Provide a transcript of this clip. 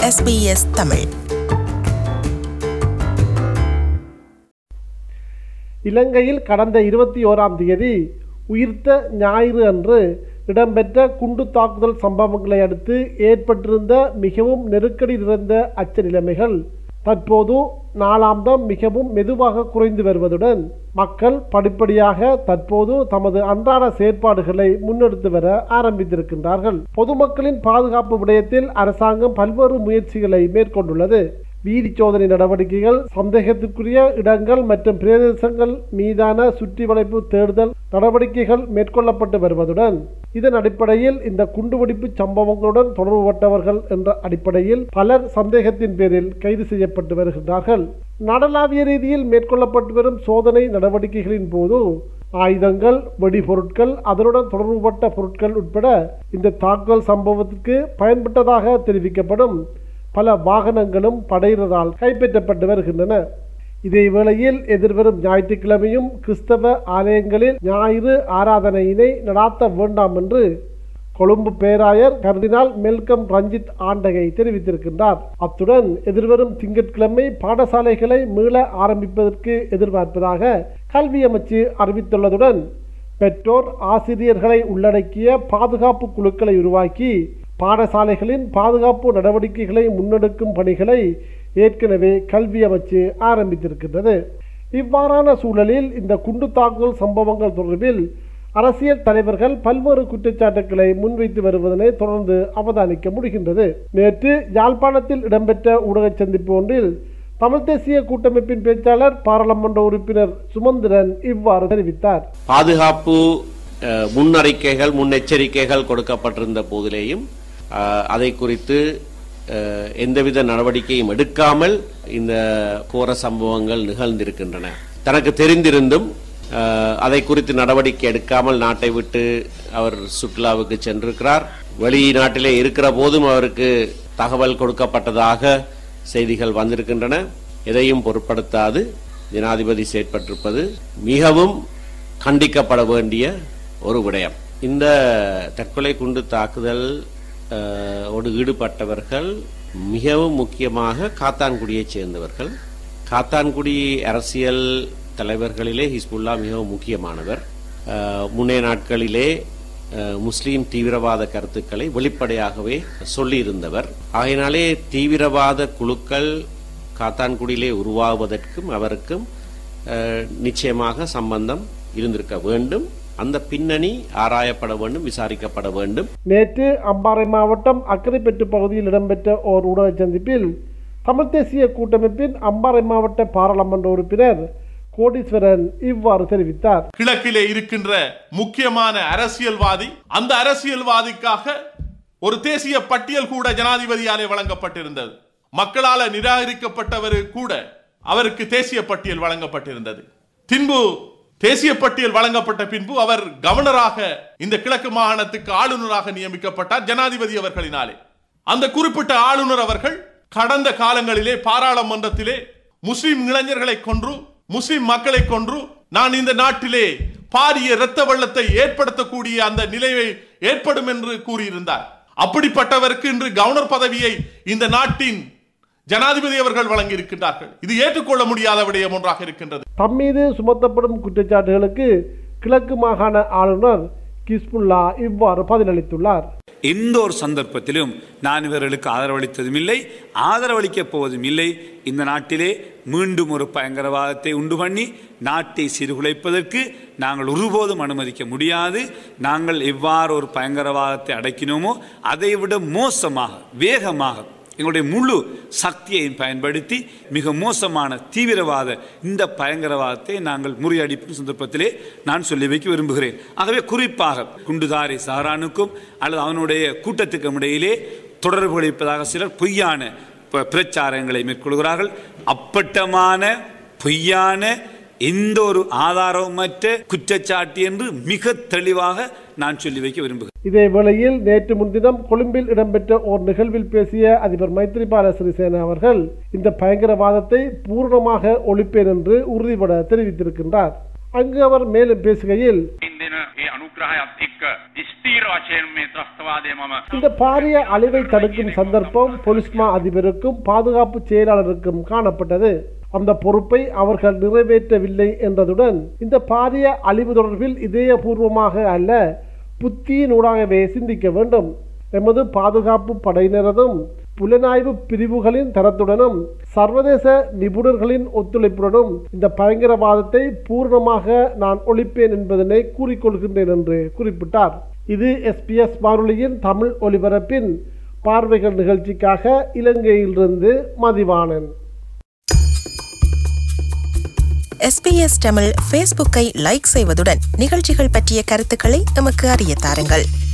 SBS Tamil இலங்கையில் கடந்த இருபத்தி ஓராம் தேதி உயிர்த்த ஞாயிறு அன்று இடம்பெற்ற குண்டு தாக்குதல் சம்பவங்களை அடுத்து ஏற்பட்டிருந்த மிகவும் நெருக்கடி நிறைந்த அச்ச நிலைமைகள் தற்போது நாளாந்தம் மிகவும் மெதுவாக குறைந்து வருவதுடன் மக்கள் படிப்படியாக தற்போது தமது அன்றாட செயற்பாடுகளை முன்னெடுத்து வர ஆரம்பித்திருக்கின்றார்கள் பொதுமக்களின் பாதுகாப்பு விடயத்தில் அரசாங்கம் பல்வேறு முயற்சிகளை மேற்கொண்டுள்ளது வீதி சோதனை நடவடிக்கைகள் சந்தேகத்திற்குரிய இடங்கள் மற்றும் பிரதேசங்கள் மீதான சுற்றி வளைப்பு தேடுதல் நடவடிக்கைகள் மேற்கொள்ளப்பட்டு வருவதுடன் இதன் அடிப்படையில் இந்த குண்டுவெடிப்பு சம்பவங்களுடன் தொடர்புபட்டவர்கள் என்ற அடிப்படையில் பலர் சந்தேகத்தின் பேரில் கைது செய்யப்பட்டு வருகின்றார்கள் நடலாவிய ரீதியில் மேற்கொள்ளப்பட்டு வரும் சோதனை நடவடிக்கைகளின் போது ஆயுதங்கள் வெடிபொருட்கள் அதனுடன் தொடர்புபட்ட பொருட்கள் உட்பட இந்த தாக்குதல் சம்பவத்திற்கு பயன்பட்டதாக தெரிவிக்கப்படும் பல வாகனங்களும் படையினரால் கைப்பற்றப்பட்டு வருகின்றன இதே வேளையில் எதிர்வரும் ஞாயிற்றுக்கிழமையும் கிறிஸ்தவ ஆலயங்களில் ஞாயிறு ஆராதனையினை நடாத்த வேண்டாம் என்று கொழும்பு பேராயர் கர்தினால் மெல்கம் ரஞ்சித் ஆண்டகை தெரிவித்திருக்கின்றார் அத்துடன் எதிர்வரும் திங்கட்கிழமை பாடசாலைகளை மீள ஆரம்பிப்பதற்கு எதிர்பார்ப்பதாக கல்வி அமைச்சு அறிவித்துள்ளதுடன் பெற்றோர் ஆசிரியர்களை உள்ளடக்கிய பாதுகாப்பு குழுக்களை உருவாக்கி பாடசாலைகளின் பாதுகாப்பு நடவடிக்கைகளை முன்னெடுக்கும் பணிகளை ஏற்கனவே கல்வி அமைச்சு ஆரம்பித்திருக்கின்றது இவ்வாறான சூழலில் இந்த குண்டு தாக்குதல் சம்பவங்கள் தொடர்பில் அரசியல் தலைவர்கள் பல்வேறு குற்றச்சாட்டுக்களை முன்வைத்து வருவதனை தொடர்ந்து அவதானிக்க முடிகின்றது நேற்று யாழ்ப்பாணத்தில் இடம்பெற்ற ஊடக சந்திப்பு ஒன்றில் தமிழ் தேசிய கூட்டமைப்பின் பேச்சாளர் பாராளுமன்ற உறுப்பினர் சுமந்திரன் இவ்வாறு தெரிவித்தார் பாதுகாப்பு அஹ், முன்னறிக்கைகள் முன்னெச்சரிக்கைகள் கொடுக்கப்பட்டிருந்த போதிலேயும் அஹ், அதை குறித்து அஹ், எந்தவித நடவடிக்கையும் எடுக்காமல் இந்த கோர சம்பவங்கள் நிகழ்ந்திருக்கின்றன தனக்கு தெரிந்திருந்தும் அஹ், அதை குறித்து நடவடிக்கை எடுக்காமல் நாட்டை விட்டு அவர் சுற்றுலாவுக்கு சென்றிருக்கிறார் வெளிநாட்டிலே இருக்கிற போதும் அவருக்கு தகவல் கொடுக்கப்பட்டதாக செய்திகள் வந்திருக்கின்றன எதையும் பொருட்படுத்தாது ஜனாதிபதி செயற்பட்டிருப்பது மிகவும் கண்டிக்கப்பட வேண்டிய ஒரு விடயம் இந்த தற்கொலை குண்டு தாக்குதல் அஹ், ஓடு ஈடுபட்டவர்கள் மிகவும் முக்கியமாக காத்தான்குடியைச் சேர்ந்தவர்கள் காத்தான்குடி அரசியல் தலைவர்களிலே ஹிஸ்புல்லா மிகவும் முக்கியமானவர் அஹ், முன்னைய நாட்களிலே அஹ், முஸ்லீம் தீவிரவாத கருத்துக்களை வெளிப்படையாகவே சொல்லியிருந்தவர் ஆகையினாலே தீவிரவாத குழுக்கள் காத்தான்குடியிலே உருவாவதற்கும் அவருக்கும் அஹ், நிச்சயமாக சம்பந்தம் இருந்திருக்க வேண்டும் அந்த பின்னணி ஆராயப்பட வேண்டும் விசாரிக்கப்பட வேண்டும் நேற்று அம்பாறை மாவட்டம் அக்கரைப்பெட்டு பகுதியில் இடம்பெற்ற ஓர் ஊடக சந்திப்பில் தமிழ் தேசிய கூட்டமைப்பின் அம்பாறை மாவட்ட பாராளுமன்ற உறுப்பினர் கோடீஸ்வரன் இவ்வாறு தெரிவித்தார் கிழக்கிலே இருக்கின்ற முக்கியமான அரசியல்வாதி அந்த அரசியல்வாதிக்காக ஒரு தேசிய பட்டியல் கூட ஜனாதிபதியாலே வழங்கப்பட்டிருந்தது மக்களால நிராகரிக்கப்பட்டவர் கூட அவருக்கு தேசிய பட்டியல் வழங்கப்பட்டிருந்தது பின்பு தேசிய பட்டியல் வழங்கப்பட்ட பின்பு அவர் கவர்னராக இந்த கிழக்கு மாகாணத்துக்கு ஆளுநராக நியமிக்கப்பட்டார் ஜனாதிபதி அவர்களினாலே அந்த குறிப்பிட்ட ஆளுநர் அவர்கள் கடந்த காலங்களிலே பாராளுமன்றத்திலே முஸ்லிம் இளைஞர்களை கொன்று முஸ்லிம் மக்களை கொன்று நான் இந்த நாட்டிலே பாரிய இரத்த வெள்ளத்தை ஏற்படுத்தக்கூடிய அந்த நிலையை ஏற்படும் என்று கூறியிருந்தார் அப்படிப்பட்டவருக்கு இன்று கவர்னர் பதவியை இந்த நாட்டின் ஜனாதிபதி அவர்கள் வழங்கி இருக்கின்றார்கள் இது ஏற்றுக்கொள்ள முடியாத விடயம் ஒன்றாக இருக்கின்றது தம் மீது சுமத்தப்படும் குற்றச்சாட்டுகளுக்கு கிழக்கு மாகாண ஆளுநர் கிஸ்புல்லா இவ்வாறு பதிலளித்துள்ளார் எந்த ஒரு சந்தர்ப்பத்திலும் நான் இவர்களுக்கு ஆதரவளித்ததும் இல்லை ஆதரவளிக்கப் போவதும் இல்லை இந்த நாட்டிலே மீண்டும் ஒரு பயங்கரவாதத்தை உண்டு பண்ணி நாட்டை சீர்குலைப்பதற்கு நாங்கள் ஒருபோதும் அனுமதிக்க முடியாது நாங்கள் எவ்வாறு ஒரு பயங்கரவாதத்தை அடக்கினோமோ அதைவிட மோசமாக வேகமாக எங்களுடைய முழு சக்தியையும் பயன்படுத்தி மிக மோசமான தீவிரவாத இந்த பயங்கரவாதத்தை நாங்கள் முறியடிக்கும் சந்தர்ப்பத்திலே நான் சொல்லி வைக்க விரும்புகிறேன் ஆகவே குறிப்பாக குண்டுதாரி சஹரானுக்கும் அல்லது அவனுடைய கூட்டத்துக்கும் இடையிலே தொடர்பு அளிப்பதாக சிலர் பொய்யான ப- பிரச்சாரங்களை மேற்கொள்கிறார்கள் அப்பட்டமான பொய்யான எந்த ஒரு ஆதாரமற்ற குற்றச்சாட்டு என்று மிக தெளிவாக நான் சொல்லி வைக்க விரும்புகிறேன் இதே வேளையில் நேற்று முன்தினம் கொழும்பில் இடம்பெற்ற ஓர் நிகழ்வில் பேசிய அதிபர் மைத்ரிபால சிறிசேன அவர்கள் இந்த பயங்கரவாதத்தை பூரணமாக ஒழிப்பேன் என்று உறுதிபட தெரிவித்திருக்கின்றார் அங்கு அவர் மேலும் பேசுகையில் ඉන්දන ඒ අනුග්‍රහයත් එක්ක ස්ථීර වශයෙන් මේ ත්‍රස්තවාදය මම இந்த பாரிய அழிவை தடுக்கும் சந்தர்ப்பம் பொலிஸ்மா அதிபருக்கும் பாதுகாப்பு செயலாளருக்கும் காணப்பட்டது அந்த பொறுப்பை அவர்கள் நிறைவேற்றவில்லை என்றதுடன் இந்த பாரிய அழிவு தொடர்பில் இதயபூர்வமாக அல்ல புத்தியினூடாகவே சிந்திக்க வேண்டும் எமது பாதுகாப்பு படையினரதும் புலனாய்வு பிரிவுகளின் தரத்துடனும் சர்வதேச நிபுணர்களின் ஒத்துழைப்புடனும் இந்த பயங்கரவாதத்தை பூர்ணமாக நான் ஒழிப்பேன் என்பதனை கூறிக்கொள்கின்றேன் என்று குறிப்பிட்டார் இது எஸ்பிஎஸ் வானொலியின் தமிழ் ஒலிபரப்பின் பார்வைகள் நிகழ்ச்சிக்காக இலங்கையிலிருந்து மதிவாணன் எஸ்பிஎஸ் தமிழ் ஃபேஸ்புக்கை லைக் செய்வதுடன் நிகழ்ச்சிகள் பற்றிய கருத்துக்களை எமக்கு அறிய தாருங்கள்